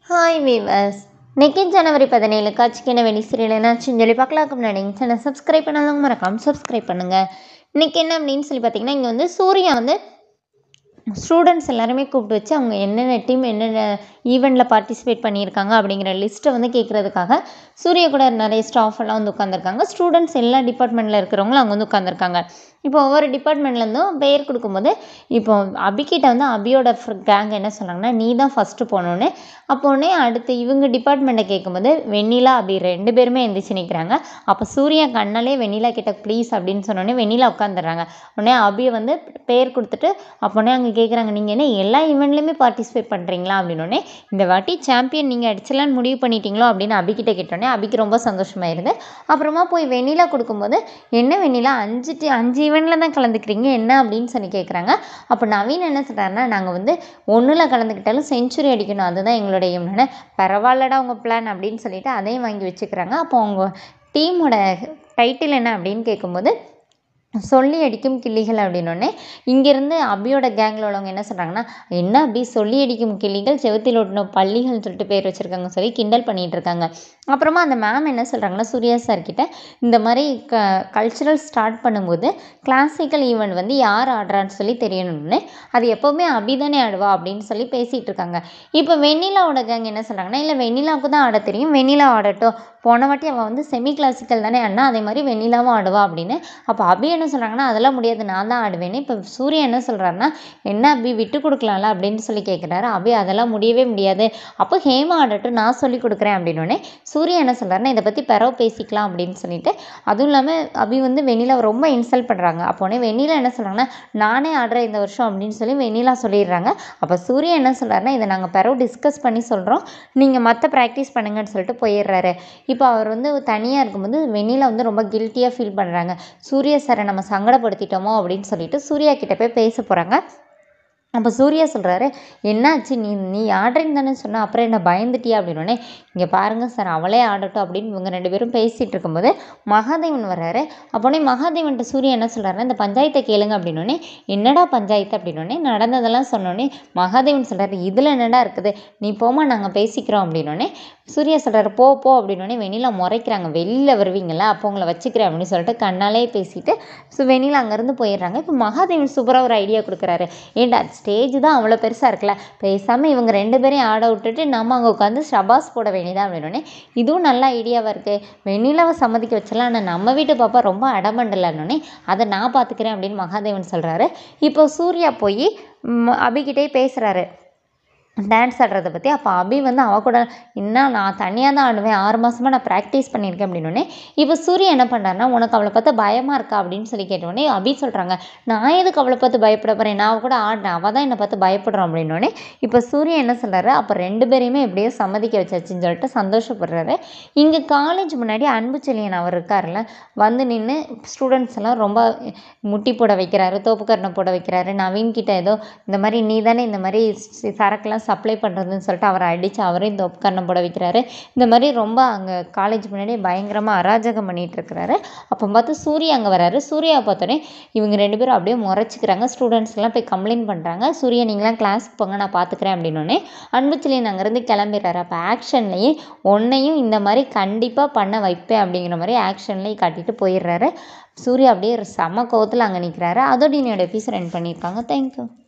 hi viewers இன்னைக்கு ஜனவரி பதினேழு காட்சிக்கான வெளி சீரியல் என்னாச்சுன்னு சொல்லி பார்க்கலாக்கு முன்னாடி எங்கள் சேனல் சப்ஸ்கிரைப் பண்ணாதவங்க மறக்காமல் சப்ஸ்கிரைப் பண்ணுங்கள் இன்றைக்கி என்ன அப்படின்னு சொல்லி பார்த்தீங்கன்னா இங்கே வந்து சூர்யா வந்து ஸ்டூடெண்ட்ஸ் எல்லாருமே கூப்பிட்டு வச்சு அவங்க என்னென்ன டீம் என்னென்ன ஈவெண்ட்டில் பார்ட்டிசிபேட் பண்ணியிருக்காங்க அப்படிங்கிற லிஸ்ட்டை வந்து கேட்குறதுக்காக சூர்யா கூட நிறைய ஸ்டாஃப் எல்லாம் வந்து உட்காந்துருக்காங்க ஸ்டூடெண்ட்ஸ் எல்லா டிபார்ட்மெண்ட்டில் இருக்கிறவங்களும் அங்கே வந்து உட்காந்துருக்காங்க இப்போ ஒவ்வொரு டிபார்ட்மெண்ட்லேருந்தும் பெயர் கொடுக்கும்போது இப்போ அபிகிட்ட வந்து அபியோட கேங் என்ன சொன்னாங்கன்னா நீ தான் ஃபஸ்ட்டு போகணுன்னு அப்போனே அடுத்து இவங்க டிபார்ட்மெண்ட்டை கேட்கும்போது வெண்ணிலா அபி ரெண்டு பேருமே எந்திரிச்சு நிற்கிறாங்க அப்போ சூர்யா கண்ணாலே வெண்ணிலா கிட்ட ப்ளீஸ் அப்படின்னு சொன்னோடனே வெண்ணிலா உட்காந்துடுறாங்க உடனே அபியை வந்து பேர் கொடுத்துட்டு அப்போனே அங்கே கேட்குறாங்க நீங்கள் என்ன எல்லா ஈவெண்ட்லேயுமே பார்ட்டிசிபேட் பண்ணுறீங்களா அப்படின்னோடனே இந்த வாட்டி சாம்பியன் நீங்கள் அடிச்சலான்னு முடிவு பண்ணிட்டீங்களோ அப்படின்னு அபிகிட்ட கேட்டோடனே அபிக்கு ரொம்ப சந்தோஷமாயிருது அப்புறமா போய் வெண்ணிலா கொடுக்கும்போது என்ன வெண்ணிலா அஞ்சு டி- அஞ்சு ஈவெண்ட்டில் தான் கலந்துக்கிறீங்க என்ன அப்படின்னு சொல்லி கேட்குறாங்க அப்போ நவீன் என்ன சொல்கிறாருன்னா நாங்கள் வந்து ஒன்றில் கலந்துக்கிட்டாலும் செஞ்சுரி அடிக்கணும் அதுதான் எங்களுடைய எம்னு பரவாயில்லடா உங்கள் பிளான் அப்படின்னு சொல்லிட்டு அதையும் வாங்கி வச்சுக்கிறாங்க அப்போ அவங்க டீமோட டைட்டில் என்ன அப்படின்னு கேட்கும்போது சொல்லி அடிக்கும் கிளிகள் அப்படின்னோடனே இங்கேருந்து அபியோட கேங்கில் உள்ளவங்க என்ன சொல்கிறாங்கன்னா என்ன அபி சொல்லி அடிக்கும் கிளிகள் செவுத்தில் ஒட்டின பள்ளிகள்னு சொல்லிட்டு பேர் வச்சுருக்காங்க சொல்லி கிண்டல் பண்ணிகிட்டு இருக்காங்க அப்புறமா அந்த மேம் என்ன சொல்கிறாங்கன்னா சூர்யா சார் கிட்ட இந்த மாதிரி க கல்ச்சுரல் ஸ்டார்ட் பண்ணும்போது கிளாசிக்கல் ஈவெண்ட் வந்து யார் ஆடுறான்னு சொல்லி தெரியணும்னு அது எப்போவுமே அபி தானே ஆடுவா அப்படின்னு சொல்லி பேசிகிட்டு இருக்காங்க இப்போ வெண்ணிலாவோட கேங் என்ன சொல்கிறாங்கன்னா இல்லை வெண்ணிலாவுக்கு தான் ஆட தெரியும் வெண்ணிலா ஆடட்டும் போன வாட்டி அவள் வந்து செமி கிளாசிக்கல் தானே அண்ணா அதே மாதிரி வெண்ணிலாவும் ஆடுவா அப்படின்னு அப்போ அபி என்ன சொல்கிறாங்கன்னா அதெல்லாம் முடியாது நான் தான் ஆடுவேன்னு இப்போ சூர்யா என்ன சொல்கிறாருன்னா என்ன அபி விட்டு கொடுக்கலாம்ல அப்படின்னு சொல்லி கேட்குறாரு அபி அதெல்லாம் முடியவே முடியாது அப்போ ஹேமா ஆடட்டும் நான் சொல்லி கொடுக்குறேன் அப்படின்னோடனே சூர்யா என்ன சொல்கிறாருன்னா இதை பற்றி பெறவு பேசிக்கலாம் அப்படின்னு சொல்லிட்டு அதுவும் இல்லாமல் அபி வந்து வெண்ணிலாவை ரொம்ப இன்சல்ட் பண்ணுறாங்க அப்போனே வெண்ணிலா என்ன சொல்கிறாங்கன்னா நானே ஆடுறேன் இந்த வருஷம் அப்படின்னு சொல்லி வெண்ணிலா சொல்லிடுறாங்க அப்போ சூர்யா என்ன சொல்கிறாருன்னா இதை நாங்கள் பெறவு டிஸ்கஸ் பண்ணி சொல்கிறோம் நீங்கள் மற்ற ப்ராக்டிஸ் பண்ணுங்கன்னு சொல்லிட்டு போயிடுறாரு இப்போ அவர் வந்து தனியாக இருக்கும்போது வெண்ணிலா வந்து ரொம்ப கில்ட்டியாக ஃபீல் பண்ணுறாங்க சூர்யா சாரை நம்ம சங்கடப்படுத்திட்டோமோ அப்படின்னு சொல்லிட்டு சூர்யா கிட்ட போய் பேச போகிறாங்க அப்போ சூர்யா சொல்கிறாரு என்னாச்சு நீ நீ ஆடுறேன்னு தானே சொன்ன அப்புறம் என்ன பயந்துட்டியா அப்படின்னோடனே இங்கே பாருங்கள் சார் அவளே ஆடட்டும் அப்படின்னு இவங்க ரெண்டு பேரும் பேசிகிட்டு இருக்கும்போது மகாதேவன் வர்றாரு அப்போனே மகாதேவன்ட்ட சூர்யா என்ன சொல்கிறாருன்னா இந்த பஞ்சாயத்தை கேளுங்க அப்படின்னோடனே என்னடா பஞ்சாயத்து அப்படின்னோடனே நடந்ததெல்லாம் சொன்னோடனே மகாதேவன் சொல்கிறாரு இதில் என்னடா இருக்குது நீ போமா நாங்கள் பேசிக்கிறோம் அப்படின்னோடனே சூர்யா சொல்கிறாரு போ போ அப்படின்னோடனே வெண்ணிலா முறைக்கிறாங்க வெளியில் வருவீங்களா அப்போ உங்களை வச்சுக்கிறேன் அப்படின்னு சொல்லிட்டு கண்ணாலே பேசிட்டு ஸோ வெண்ணிலா அங்கேருந்து போயிடுறாங்க இப்போ மகாதேவன் சூப்பராக ஒரு ஐடியா கொடுக்குறாரு ஏண்டா ஸ்டேஜ் தான் அவ்வளோ பெருசாக இருக்குல்ல பேசாமல் இவங்க ரெண்டு பேரையும் ஆட விட்டுட்டு நம்ம அங்கே உட்காந்து ஷபாஸ் போட வேண்டியதா அப்படின்னோடனே இதுவும் நல்ல ஐடியாவாக இருக்குது வெண்ணிலாவை சம்மதிக்க வச்சலாம் ஆனால் நம்ம வீட்டு பாப்பா ரொம்ப அடமண்டலன்னொடனே அதை நான் பார்த்துக்கிறேன் அப்படின்னு மகாதேவன் சொல்கிறாரு இப்போ சூர்யா போய் ம், அபிகிட்டே பேசுகிறாரு டான்ஸ் ஆடுறத பற்றி அப்போ அபி வந்து அவ கூட இன்னும் நான் தனியாக தான் ஆடுவேன் ஆறு மாதமாக நான் ப்ராக்டிஸ் பண்ணியிருக்கேன் அப்படின்னோடனே இப்போ சூர்யா என்ன பண்ணுறாருன்னா உனக்கு அவளை பார்த்து பயமாக இருக்கா அப்படின்னு சொல்லி கேட்டோடனே அபி சொல்கிறாங்க நான் எதுக்கு அவளை பார்த்து பயப்பட போகிறேன் நான் அவ கூட ஆடினேன் அவள் தான் என்னை பார்த்து பயப்படுறான் அப்படின்னோடனே இப்போ சூர்யா என்ன சொல்கிறாரு அப்போ ரெண்டு பேரையுமே எப்படியோ சம்மதிக்க வச்சாச்சுன்னு சொல்லிட்டு சந்தோஷப்படுறாரு இங்கே காலேஜ் முன்னாடி அன்பு செழியன் அவர் இருக்கார்ல வந்து நின்று ஸ்டூடெண்ட்ஸ் எல்லாம் ரொம்ப முட்டி போட வைக்கிறாரு தோப்புக்கரணை போட வைக்கிறாரு நவீன் கிட்ட ஏதோ இந்த மாதிரி நீ தானே இந்த மாதிரி சி- சரக்குலாம் சப்ளை பண்ணுறதுன்னு சொல்லிட்டு அவரை அடித்து அவரையும் தோப்புக்கரணம் போட வைக்கிறாரு இந்த மாதிரி ரொம்ப அங்கே காலேஜ் முன்னாடி பயங்கரமாக அராஜகம் பண்ணிட்டு இருக்கிறாரு அப்போ பார்த்து சூர்யா அங்கே வராரு சூர்யாவை பார்த்தோன்னே இவங்க ரெண்டு பேரும் அப்படியே முறைச்சிக்கிறாங்க ஸ்டூடெண்ட்ஸ் எல்லாம் போய் கம்ப்ளைண்ட் பண்ணுறாங்க சூர்யா நீங்களாம் கிளாஸ்க்கு போங்க நான் பார்த்துக்கிறேன் அப்படின்னோடனே அன்புச்செழியன் அங்கேருந்து கிளம்பிடுறாரு அப்போ ஆக்ஷன்லேயே உன்னையும் இந்த மாதிரி கண்டிப்பாக பண்ண வைப்பேன் அப்படிங்கிற மாதிரி ஆக்ஷன்லேயே காட்டிட்டு போயிடுறாரு சூர்யா அப்படியே ஒரு செம கோவத்தில் அங்கே நிற்கிறாரு அதோட என்னோட எபிசோட் ரன் பண்ணியிருக்காங்க தேங்க்யூ